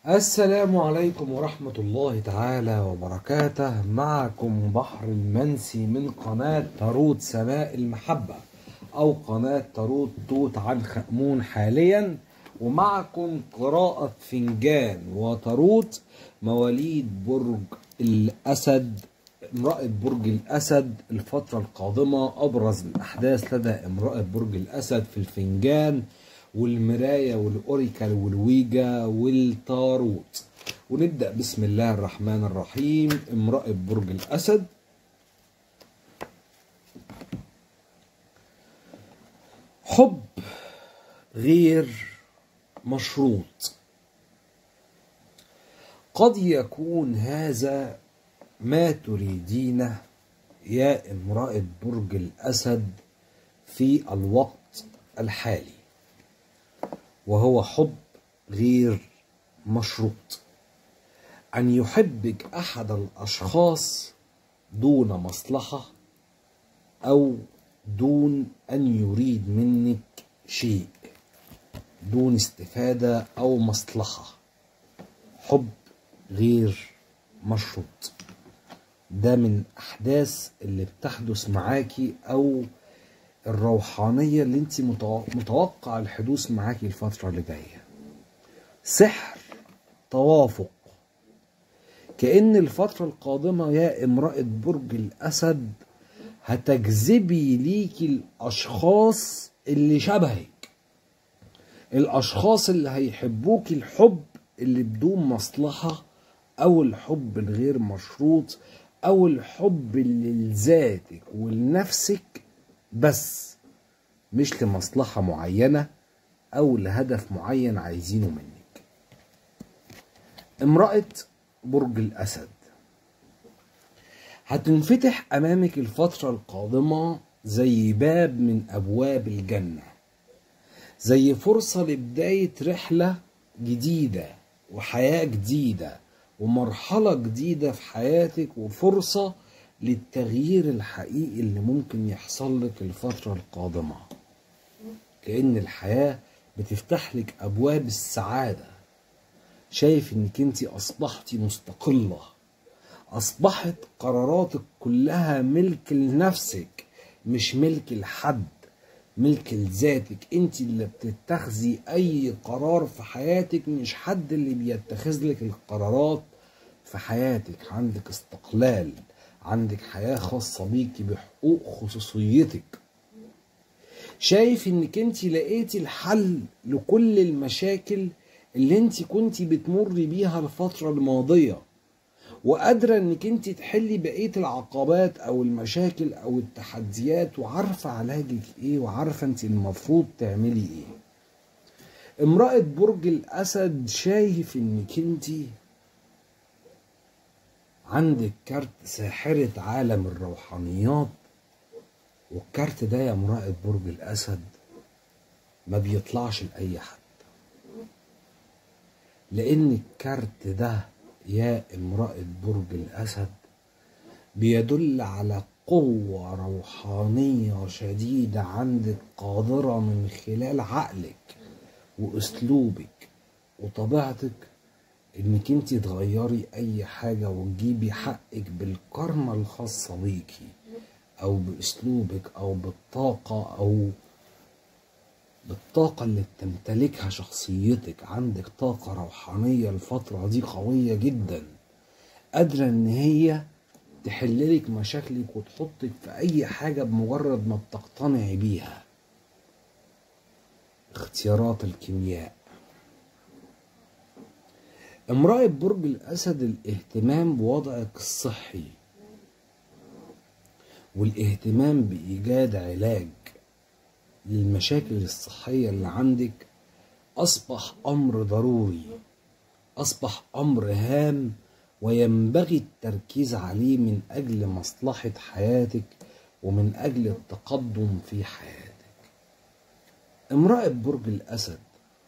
السلام عليكم ورحمة الله تعالى وبركاته معكم بحر المنسي من قناة تاروت سماء المحبة أو قناة تاروت توت عنخ آمون حاليا ومعكم قراءة فنجان وتاروت مواليد برج الأسد امرأة برج الأسد الفترة القادمة أبرز الأحداث لدى امرأة برج الأسد في الفنجان والمراية والأوريكال والويجا والتاروت ونبدأ بسم الله الرحمن الرحيم امرأة برج الأسد حب غير مشروط قد يكون هذا ما تريدينه يا امرأة برج الأسد في الوقت الحالي وهو حب غير مشروط أن يحبك أحد الأشخاص دون مصلحة أو دون أن يريد منك شيء دون استفادة أو مصلحة حب غير مشروط ده من أحداث اللي بتحدث معاكي أو الروحانية اللي انت متوقع الحدوث معاكي الفترة اللي جاية سحر توافق كأن الفترة القادمة يا امرأة برج الأسد هتجذبي ليكي الأشخاص اللي شبهك الأشخاص اللي هيحبوكي الحب اللي بدون مصلحة أو الحب الغير مشروط أو الحب اللي لذاتك ولنفسك بس مش لمصلحة معينة أو لهدف معين عايزينه منك امرأة برج الأسد هتنفتح أمامك الفترة القادمة زي باب من أبواب الجنة زي فرصة لبداية رحلة جديدة وحياة جديدة ومرحلة جديدة في حياتك وفرصة للتغيير الحقيقي اللي ممكن يحصل لك الفترة القادمة كأن الحياة بتفتح لك أبواب السعادة شايف انك انت اصبحتي مستقلة اصبحت قراراتك كلها ملك لنفسك مش ملك لحد ملك لذاتك انت اللي بتتخذي اي قرار في حياتك مش حد اللي بيتخذ لك القرارات في حياتك عندك استقلال عندك حياة خاصة بيكي بحقوق خصوصيتك شايف انك انت لقيتي الحل لكل المشاكل اللي انت كنت بتمر بيها الفترة الماضية وقادرة انك انت تحلي بقية العقبات او المشاكل او التحديات وعارفة علاجك ايه وعارفة انت المفروض تعملي ايه امرأة برج الاسد شايف انك انت عندك كارت ساحرة عالم الروحانيات والكارت ده يا امرأة برج الأسد ما بيطلعش لأي حد لأن الكارت ده يا امرأة برج الأسد بيدل على قوة روحانية شديدة عندك قادرة من خلال عقلك وأسلوبك وطبيعتك انك انت تغيري اي حاجة وتجيبي حقك بالكرمة الخاصة بيكي او باسلوبك او بالطاقة او بالطاقة اللي بتمتلكها شخصيتك عندك طاقة روحانية الفترة دي قوية جدا قادرة ان هي تحللك مشاكلك وتحطك في اي حاجة بمجرد ما بتقتنعي بيها اختيارات الكيمياء امرأة برج الأسد الاهتمام بوضعك الصحي والاهتمام بإيجاد علاج للمشاكل الصحية اللي عندك أصبح أمر ضروري أصبح أمر هام وينبغي التركيز عليه من أجل مصلحة حياتك ومن أجل التقدم في حياتك امرأة برج الأسد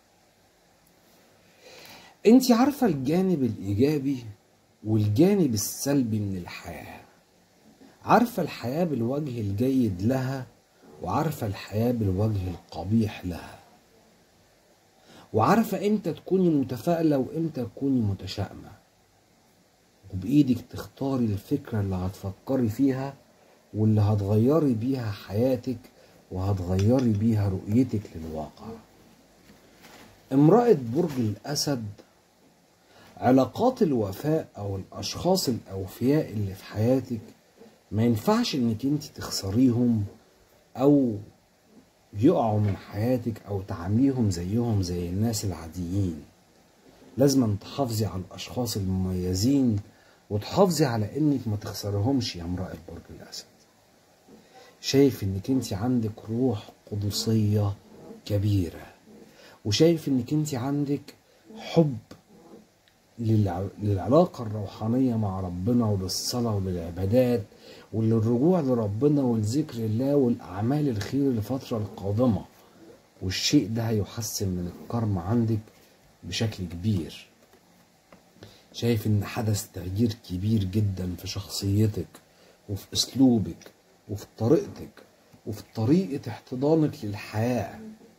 انت عارفة الجانب الإيجابي والجانب السلبي من الحياة عارفة الحياة بالوجه الجيد لها وعارفة الحياة بالوجه القبيح لها وعارفة امتى تكوني متفائلة وامتى تكوني متشائمة وبإيدك تختاري الفكرة اللي هتفكري فيها واللي هتغيري بيها حياتك وهتغيري بيها رؤيتك للواقع امرأة برج الأسد علاقات الوفاء أو الأشخاص الأوفياء اللي في حياتك ما ينفعش إنك انت تخسريهم أو يقعوا من حياتك أو تعامليهم زيهم زي الناس العاديين لازم تحافظي على الأشخاص المميزين وتحافظي على إنك ما تخسرهمش يا امرأة برج الأسد شايف إنك انت عندك روح قدسية كبيرة وشايف إنك انت عندك حب للع- للعلاقة الروحانية مع ربنا وللصلاة وللعبادات وللرجوع لربنا ولذكر الله والأعمال الخير للفترة القادمة والشيء ده هيحسن من الكرم عندك بشكل كبير شايف ان حدث تغيير كبير جدا في شخصيتك وفي اسلوبك وفي طريقتك وفي طريقة احتضانك للحياة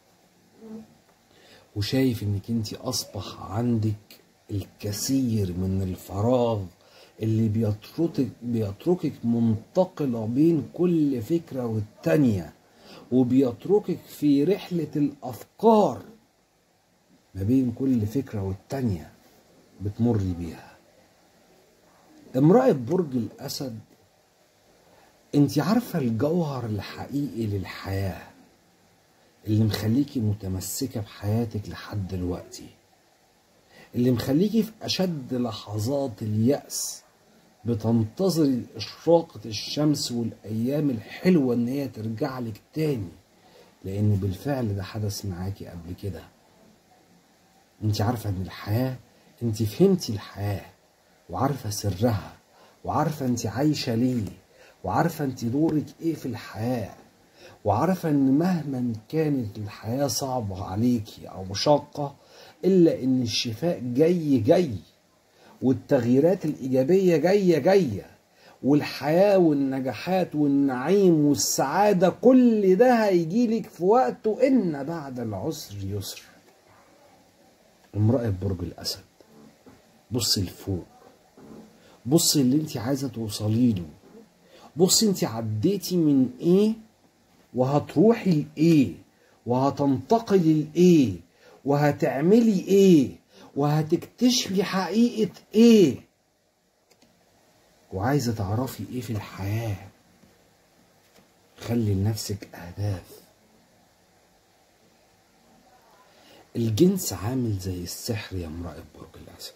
وشايف انك انت اصبح عندك الكثير من الفراغ اللي بيتركك بيتركك منتقلة بين كل فكرة والتانية وبيتركك في رحلة الأفكار ما بين كل فكرة والتانية بتمري بيها امرأة برج الأسد انت عارفة الجوهر الحقيقي للحياة اللي مخليكي متمسكة بحياتك لحد دلوقتي اللي مخليكي في أشد لحظات اليأس بتنتظري إشراقة الشمس والأيام الحلوة إن هي ترجع لك تاني لأن بالفعل ده حدث معاكي قبل كده انت عارفة ان الحياة انت فهمتي الحياة وعارفة سرها وعارفة انت عايشة ليه وعارفة انت دورك ايه في الحياة وعارفة ان مهما كانت الحياة صعبة عليكي او شاقة الا ان الشفاء جاي جاي والتغييرات الايجابية جاية جاية والحياة والنجاحات والنعيم والسعادة كل ده هيجيلك في وقته إن بعد العسر يسر امرأة برج الأسد بصي لفوق بصي اللي انت عايزة توصلي له بصي انت عديتي من ايه وهتروحي لايه وهتنتقلي لايه وهتعملي ايه وهتكتشفي حقيقة ايه وعايزة تعرفي ايه في الحياة خلي لنفسك اهداف الجنس عامل زي السحر يا امرأة برج الأسد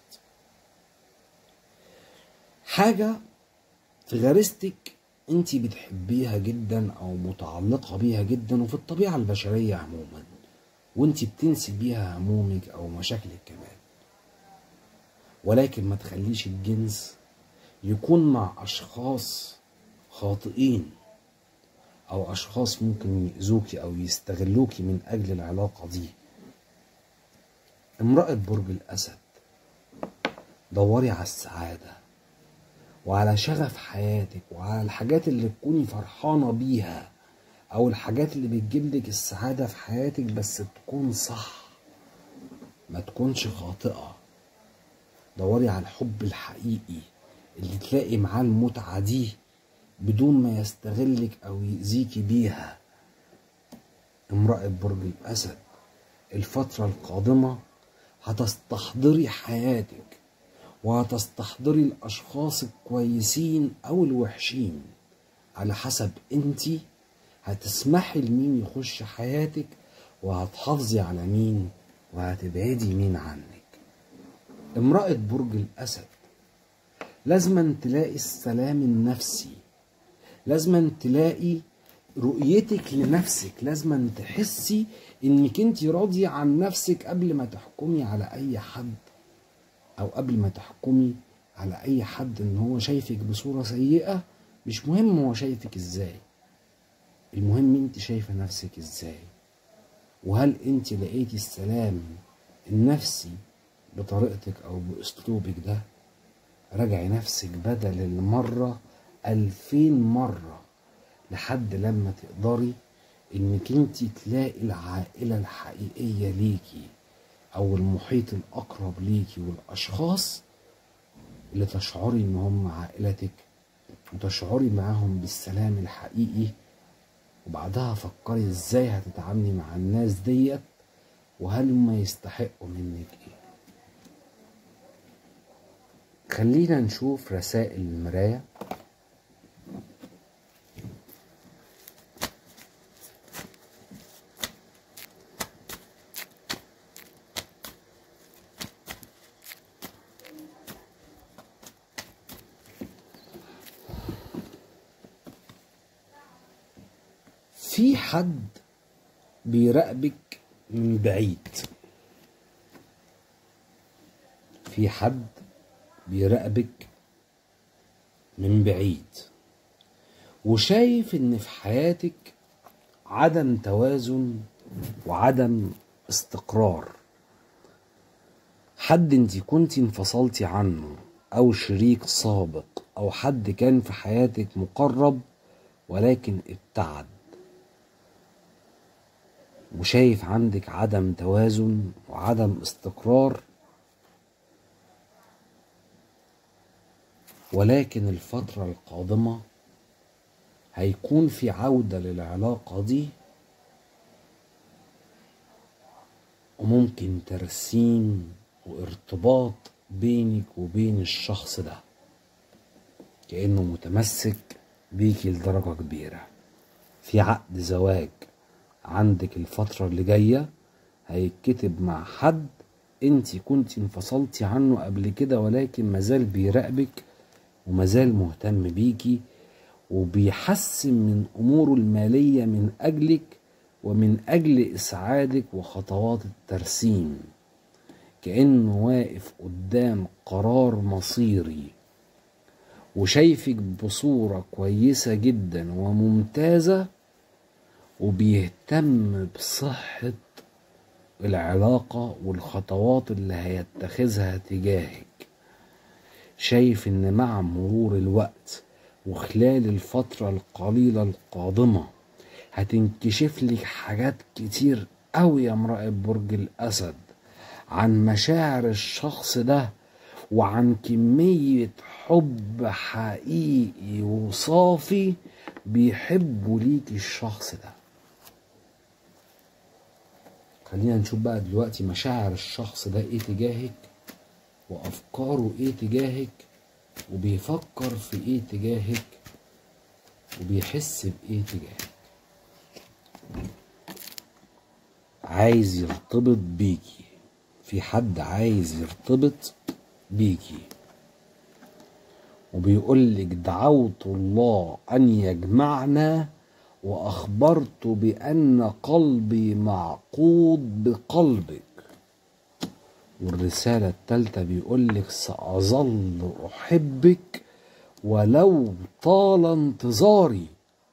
حاجة في غريزتك انت بتحبيها جدا او متعلقة بيها جدا وفي الطبيعة البشرية عموما وانت بتنسي بيها همومك او مشاكلك كمان ولكن ما تخليش الجنس يكون مع اشخاص خاطئين او اشخاص ممكن يأذوكي او يستغلوكي من اجل العلاقة دي امرأة برج الأسد دوري على السعادة وعلى شغف حياتك وعلى الحاجات اللي تكوني فرحانة بيها أو الحاجات اللي بتجيبلك السعادة في حياتك بس تكون صح ما تكونش خاطئة دوري على الحب الحقيقي اللي تلاقي معاه المتعة دي بدون ما يستغلك أو يأذيكي بيها امرأة برج الأسد الفترة القادمة هتستحضري حياتك وهتستحضري الأشخاص الكويسين أو الوحشين على حسب انتي هتسمحي لمين يخش حياتك وهتحافظي على مين وهتبعدي مين عنك امرأة برج الأسد لازما تلاقي السلام النفسي لازما تلاقي رؤيتك لنفسك لازما تحسي انك انت راضية عن نفسك قبل ما تحكمي على اي حد او قبل ما تحكمي على اي حد ان هو شايفك بصورة سيئة مش مهم هو شايفك ازاي المهم انت شايفة نفسك ازاي وهل انت لقيتي السلام النفسي بطريقتك او باسلوبك ده راجعي نفسك بدل المرة ألفين مرة لحد لما تقدري انك انت تلاقي العائلة الحقيقية ليكي او المحيط الاقرب ليكي والاشخاص اللي تشعري ان هم عائلتك وتشعري معاهم بالسلام الحقيقي وبعدها فكري ازاي هتتعاملي مع الناس ديت وهل هم يستحقوا منك ايه خلينا نشوف رسائل المراية في حد بيراقبك من بعيد في حد بيراقبك من بعيد وشايف ان في حياتك عدم توازن وعدم استقرار حد انت كنت انفصلتي عنه او شريك سابق او حد كان في حياتك مقرب ولكن ابتعد وشايف عندك عدم توازن وعدم استقرار ولكن الفترة القادمة هيكون في عودة للعلاقة دي وممكن ترسيم وارتباط بينك وبين الشخص ده كأنه متمسك بيكي لدرجة كبيرة في عقد زواج عندك الفترة اللي جاية هيتكتب مع حد انت كنت انفصلتي عنه قبل كده ولكن مازال بيراقبك ومازال مهتم بيكي وبيحسن من اموره المالية من اجلك ومن اجل اسعادك وخطوات الترسيم كأنه واقف قدام قرار مصيري وشايفك بصورة كويسة جدا وممتازة وبيهتم بصحة العلاقة والخطوات اللي هيتخذها تجاهك شايف ان مع مرور الوقت وخلال الفترة القليلة القادمة هتنكشف لك حاجات كتير قوي يا امرأة برج الأسد عن مشاعر الشخص ده وعن كمية حب حقيقي وصافي بيحبوا ليك الشخص ده خلينا نشوف بقى دلوقتي مشاعر الشخص ده ايه تجاهك وافكاره ايه تجاهك وبيفكر في ايه تجاهك وبيحس بايه تجاهك عايز يرتبط بيكي في حد عايز يرتبط بيكي وبيقولك دعوت الله ان يجمعنا واخبرت بان قلبي معقود بقلبك والرسالة التالتة بيقولك سأظل أحبك ولو طال انتظاري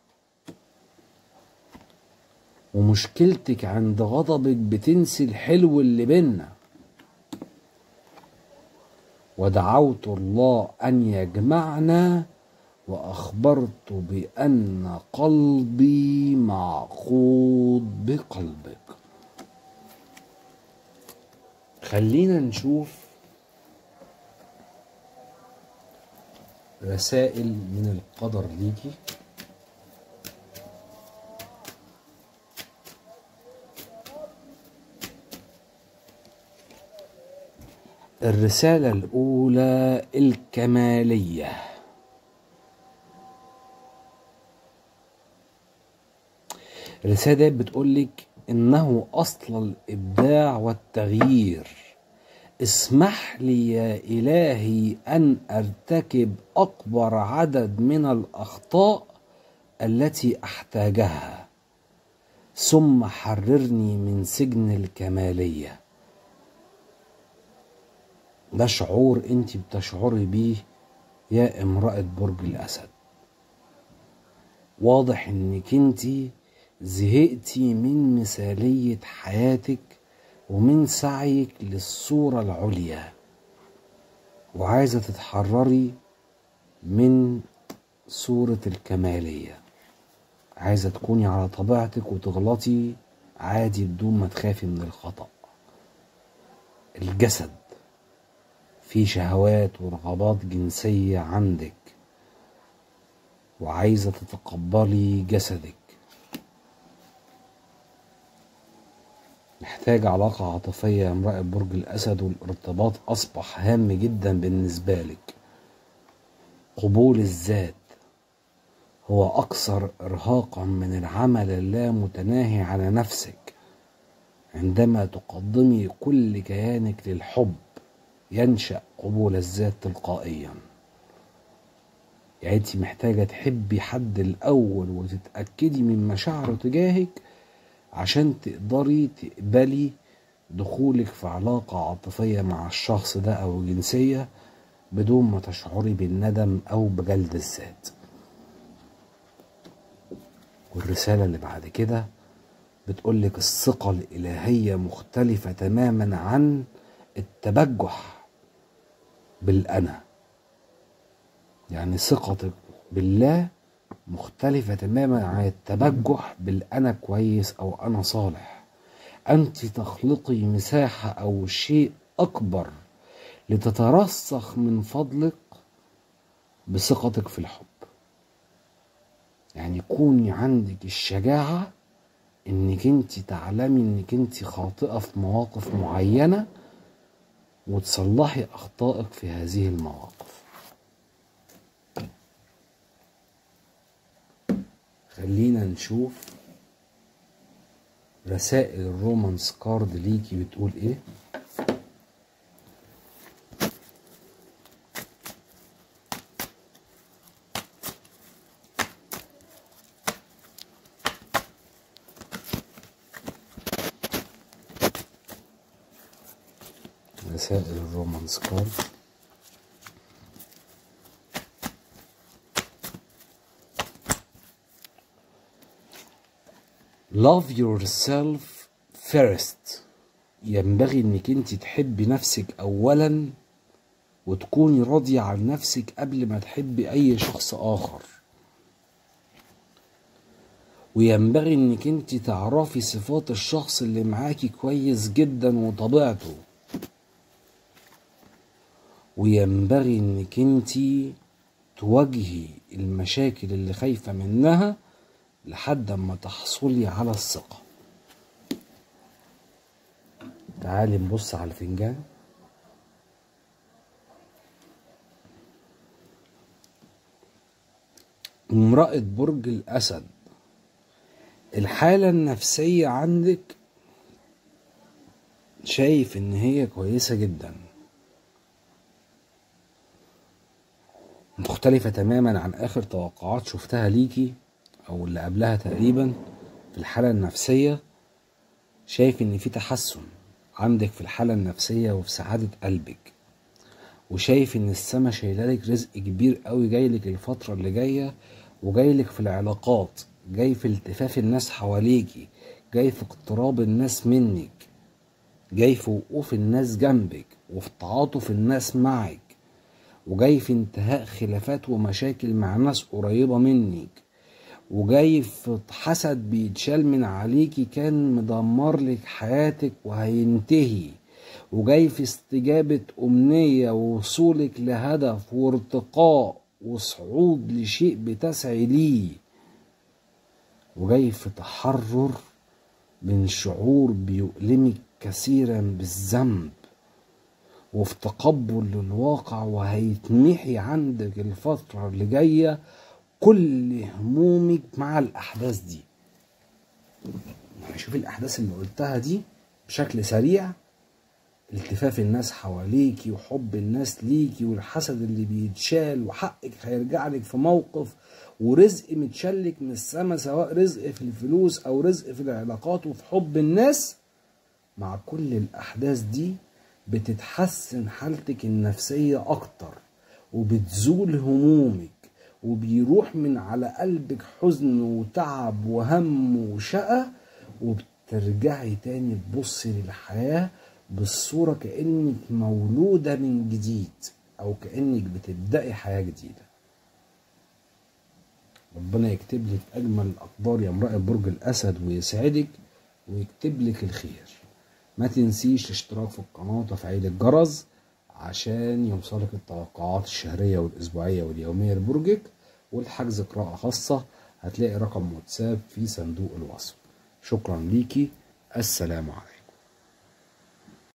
ومشكلتك عند غضبك بتنسي الحلو اللي بينا ودعوت الله أن يجمعنا وأخبرت بأن قلبي معقود بقلبك خلينا نشوف رسائل من القدر ليكي الرسالة الأولى الكمالية الرسالة دي بتقولك إنه أصل الإبداع والتغيير اسمح لي يا إلهي أن أرتكب أكبر عدد من الأخطاء التي أحتاجها ثم حررني من سجن الكمالية ده شعور انت بتشعري بيه يا امرأة برج الأسد واضح انك انت زهقتي من مثالية حياتك ومن سعيك للصورة العليا وعايزة تتحرري من صورة الكمالية عايزة تكوني على طبيعتك وتغلطي عادي بدون ما تخافي من الخطأ الجسد في شهوات ورغبات جنسية عندك وعايزة تتقبلي جسدك محتاج علاقة عاطفية يا امرأة برج الأسد والارتباط أصبح هام جدا بالنسبة لك قبول الذات هو أكثر إرهاقا من العمل اللامتناهي على نفسك عندما تقدمي كل كيانك للحب ينشأ قبول الذات تلقائيا يعني انت محتاجة تحبي حد الأول وتتأكدي من مشاعره تجاهك عشان تقدري تقبلي دخولك في علاقة عاطفية مع الشخص ده أو جنسية بدون ما تشعري بالندم أو بجلد الذات والرسالة اللي بعد كده بتقولك الثقة الإلهية مختلفة تماما عن التبجح بالأنا يعني ثقتك بالله مختلفة تماما عن التبجح بالأنا كويس أو أنا صالح أنت تخلقي مساحة أو شيء أكبر لتترسخ من فضلك بثقتك في الحب يعني يكون عندك الشجاعة انك انت تعلمي انك انت خاطئة في مواقف معينة وتصلحي اخطائك في هذه المواقف خلينا نشوف رسائل الرومانس كارد ليكي بتقول ايه رسائل الرومانس كارد love yourself first ينبغي انك انت تحبي نفسك اولا وتكوني راضية عن نفسك قبل ما تحبي اي شخص اخر وينبغي انك انت تعرفي صفات الشخص اللي معاكي كويس جدا وطبيعته وينبغي انك انت تواجهي المشاكل اللي خايفة منها لحد ما تحصلي على الثقة تعالي نبص على الفنجان امرأة برج الأسد الحالة النفسية عندك شايف ان هي كويسة جدا مختلفة تماما عن آخر توقعات شفتها ليكي أو اللي قبلها تقريبا في الحالة النفسية شايف إن في تحسن عندك في الحالة النفسية وفي سعادة قلبك وشايف إن السما شايلالك رزق كبير قوي جايلك الفترة اللي جاية وجايلك في العلاقات جاي في التفاف الناس حواليكي جاي في اقتراب الناس منك جاي في وقوف الناس جنبك وفي تعاطف الناس معك وجاي في انتهاء خلافات ومشاكل مع ناس قريبة منك وجاي في حسد بيتشال من عليكي كان مدمر لك حياتك وهينتهي وجاي في استجابة أمنية ووصولك لهدف وارتقاء وصعود لشيء بتسعي ليه وجاي في تحرر من شعور بيؤلمك كثيرا بالذنب وفي تقبل للواقع وهيتمحي عندك الفترة اللي جاية كل همومك مع الأحداث دي يعني شوف الأحداث اللي قلتها دي بشكل سريع التفاف الناس حواليكي وحب الناس ليكي والحسد اللي بيتشال وحقك هيرجع لك في موقف ورزق متشلك من السما سواء رزق في الفلوس او رزق في العلاقات وفي حب الناس مع كل الاحداث دي بتتحسن حالتك النفسية اكتر وبتزول همومك وبيروح من على قلبك حزن وتعب وهم وشقة وبترجعي تاني تبصي للحياة بالصورة كأنك مولودة من جديد أو كأنك بتبدأي حياة جديدة ربنا يكتب لك أجمل الأقدار يا امرأة برج الأسد ويسعدك ويكتب لك الخير ما تنسيش الاشتراك في القناة وتفعيل الجرس عشان يوصلك التوقعات الشهرية والأسبوعية واليومية لبرجك والحجز قراءة خاصة هتلاقي رقم واتساب في صندوق الوصف شكرا ليكي السلام عليكم